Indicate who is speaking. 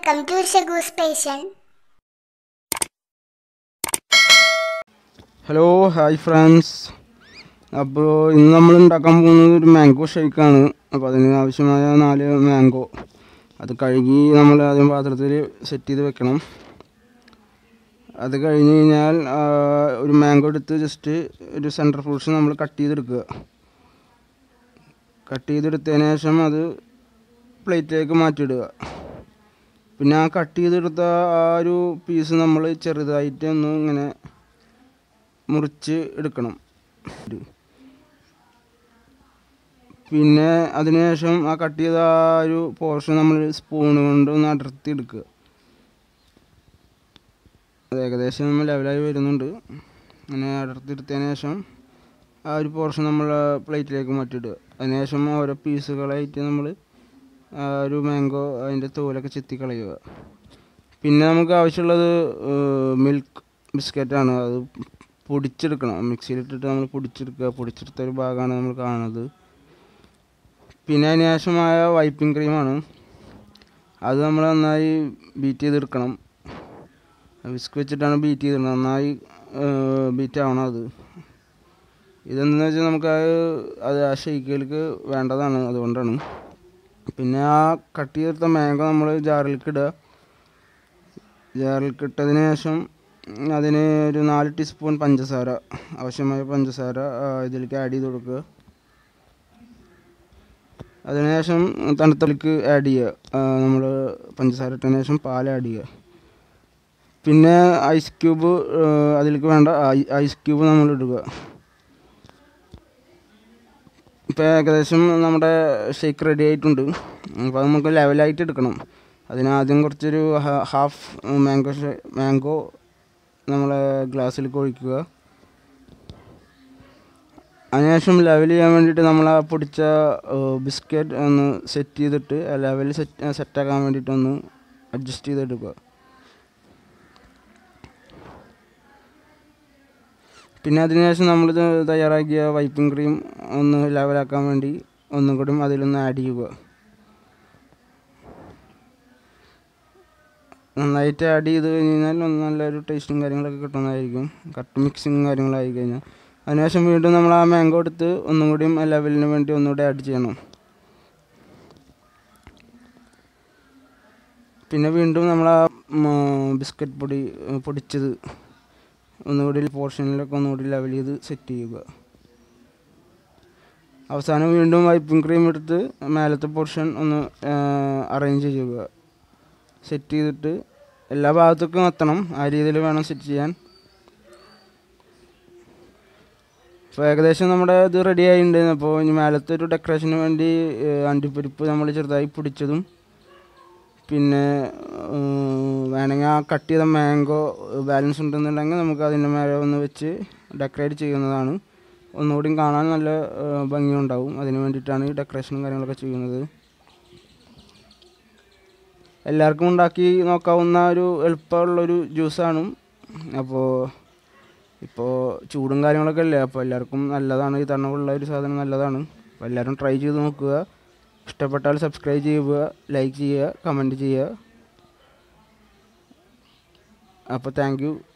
Speaker 1: Welcome to Shagu Station.
Speaker 2: Hello hi friends അപ്പോൾ ഇന്ന് നമ്മൾ ഉണ്ടാക്കാൻ പോകുന്നത് ഒരു മാംഗോ ഷേക്കാണ് അപ്പോൾ അതിന് ആവശ്യമായ നാല് മാംഗോ അത് കഴുകി നമ്മൾ ആദ്യം പാത്രത്തിൽ സെറ്റ് ചെയ്ത് വെക്കണം അത് കഴിഞ്ഞ് കഴിഞ്ഞാൽ ആ, ഒരു മാംഗോ എടുത്ത് ജസ്റ്റ് ഒരു സെൻറ്റർ ഫ്രൂട്ട്സ് നമ്മൾ കട്ട് ചെയ്തെടുക്കുക കട്ട് ചെയ്തെടുത്തതിന് ശേഷം അത് പ്ലേറ്റിലേക്ക് മാറ്റിയിടുക പിന്നെ ആ കട്ട് ചെയ്തെടുത്ത ആ ഒരു പീസ് നമ്മൾ ചെറുതായിട്ട് ഒന്ന് ഇങ്ങനെ മുറിച്ച് എടുക്കണം പിന്നെ അതിനുശേഷം ആ കട്ട് ചെയ്ത ആ ഒരു പോർഷൻ നമ്മൾ സ്പൂൺ കൊണ്ട് ഒന്ന് അടർത്തി എടുക്കുക അത് ഏകദേശം നമ്മൾ ലെവലായി വരുന്നുണ്ട് അങ്ങനെ അടർത്തി എടുത്തതിന് ശേഷം ആ ഒരു പോർഷൻ നമ്മൾ പ്ലേറ്റിലേക്ക് മാറ്റിയിടുക അതിനുശേഷം ഓരോ പീസുകളായിട്ട് നമ്മൾ ആ ഒരു മാംഗോ അതിൻ്റെ തോലൊക്കെ ചെത്തി കളയുക പിന്നെ നമുക്ക് ആവശ്യമുള്ളത് മിൽക്ക് ബിസ്ക്കറ്റാണ് അത് പൊടിച്ചെടുക്കണം മിക്സിയിലിട്ടിട്ട് നമ്മൾ പൊടിച്ചെടുക്കുക പൊടിച്ചെടുത്ത ഒരു ഭാഗമാണ് നമ്മൾ കാണുന്നത് പിന്നെ അതിന് ശേഷമായ വൈപ്പിംഗ് ക്രീമാണ് അത് നമ്മൾ നന്നായി ബീറ്റ് ചെയ്തെടുക്കണം വിസ്ക് വെച്ചിട്ടാണ് ബീറ്റ് ചെയ്തിടുന്നത് നന്നായി ബീറ്റ് ആവണം അത് ഇതെന്തെന്ന് വെച്ചാൽ നമുക്ക് അത് അത് ആ ഷെയ്ക്കിലേക്ക് വേണ്ടതാണ് അതുകൊണ്ടാണ് പിന്നെ ആ കട്ട് ചെയ്തെടുത്ത മാംഗോ നമ്മൾ ജാറിലേക്ക് ഇടുക ജാറിലേക്ക് ഇട്ടതിന് ശേഷം അതിന് ഒരു നാല് ടീസ്പൂൺ പഞ്ചസാര ആവശ്യമായ പഞ്ചസാര ആ, ഇതിലേക്ക് ആഡ് ചെയ്ത് കൊടുക്കുക അതിനുശേഷം തണുത്തലേക്ക് ആഡ് ചെയ്യുക നമ്മൾ പഞ്ചസാര ഇട്ടതിന് ശേഷം പാൽ ആഡ് ചെയ്യുക പിന്നെ ഐസ് ക്യൂബ് അതിലേക്ക് വേണ്ട ഐ- ഐസ് ക്യൂബ് നമ്മൾ ഇടുക ഇപ്പോൾ ഏകദേശം നമ്മുടെ ഷേക്ക് റെഡി ആയിട്ടുണ്ട് അപ്പോൾ അത് നമുക്ക് ലെവലായിട്ട് എടുക്കണം അതിന് ആദ്യം കുറച്ചൊരു ഹ- ഹാഫ് മാംഗോ മാംഗോ നമ്മളെ ഗ്ലാസ്സിലേക്ക് ഒഴിക്കുക അതിനുശേഷം ലെവൽ ചെയ്യാൻ വേണ്ടിയിട്ട് നമ്മൾ ആ പൊടിച്ച ബിസ്ക്കറ്റ് ഒന്ന് സെറ്റ് ചെയ്തിട്ട് ലെവൽ സെറ്റ് സെറ്റാക്കാൻ വേണ്ടിയിട്ട് ഒന്ന് അഡ്ജസ്റ്റ് ചെയ്തെടുക്കുക പിന്നെ അതിനുശേഷം നമ്മൾ തയ്യാറാക്കിയ വൈപ്പിംഗ് ക്രീം ഒന്ന് ലെവലാക്കാൻ വേണ്ടി ഒന്നും കൂടി അതിലൊന്ന് ആഡ് ചെയ്യുക നന്നായിട്ട് ആഡ് ചെയ്ത് കഴിഞ്ഞ് കഴിഞ്ഞാൽ ഒന്ന് നല്ലൊരു ടേസ്റ്റും കാര്യങ്ങളൊക്കെ കിട്ടുന്നതായിരിക്കും കറക്റ്റ് മിക്സിങ് കാര്യങ്ങളായി കഴിഞ്ഞാൽ അതിനുശേഷം വീണ്ടും നമ്മൾ ആ മാംഗോ എടുത്ത് ഒന്നും കൂടിയും ആ ലെവലിന് വേണ്ടി ഒന്നുകൂടി ആഡ് ചെയ്യണം പിന്നെ വീണ്ടും നമ്മൾ ആ ബിസ്ക്കറ്റ് പൊടി ഉം, പൊടിച്ചത് ഒന്നുകൂടി പോർഷനിലൊക്കെ ഒന്നുകൂടി ലെവൽ ചെയ്ത് സെറ്റ് ചെയ്യുക അവസാനം വീണ്ടും വൈപ്പിംഗ് ക്രീം എടുത്ത് മേലത്തെ പോർഷൻ ഒന്ന് അറേഞ്ച് ചെയ്യുക സെറ്റ് ചെയ്തിട്ട് എല്ലാ ഭാഗത്തേക്കും എത്തണം ആ രീതിയിൽ വേണം സെറ്റ് ചെയ്യാൻ അപ്പോൾ ഏകദേശം നമ്മുടെ ഇത് റെഡി ആയിട്ടുണ്ട് അപ്പോൾ ഇനി മേലത്തെ ഒരു ഡെക്കറേഷന് വേണ്ടി ഏഹ്, അണ്ടിപ്പരിപ്പ് നമ്മൾ ചെറുതായി പൊടിച്ചതും പിന്നെ ഏഹ്, വേണമെങ്കിൽ ആ കട്ട് ചെയ്ത മാംഗോ ബാലൻസ് ഉണ്ടെന്നുണ്ടെങ്കിൽ നമുക്ക് അതിൻ്റെ മേലെ ഒന്ന് വെച്ച് ഡെക്കറേറ്റ് ചെയ്യുന്നതാണ് ഒന്നുകൂടി കാണാൻ നല്ല ഏഹ്, ഭംഗിയുണ്ടാവും അതിന് വേണ്ടിയിട്ടാണ് ഈ ഡെക്കറേഷനും കാര്യങ്ങളൊക്കെ ചെയ്യുന്നത് എല്ലാവർക്കും ഉണ്ടാക്കി നോക്കാവുന്ന ഒരു എളുപ്പമുള്ളൊരു ജ്യൂസാണ് അപ്പോൾ ഇപ്പോൾ ചൂടും കാര്യങ്ങളൊക്കെ അല്ലേ അപ്പോൾ എല്ലാവർക്കും നല്ലതാണ് ഈ തണുപ്പുള്ള ഒരു സാധനം നല്ലതാണ് അപ്പോൾ എല്ലാവരും ട്രൈ ചെയ്ത് നോക്കുക ഇഷ്ടപ്പെട്ടാൽ സബ്സ്ക്രൈബ് ചെയ്യുക ലൈക്ക് ചെയ്യുക കമൻറ്റ് ചെയ്യുക അപ്പോൾ താങ്ക് യു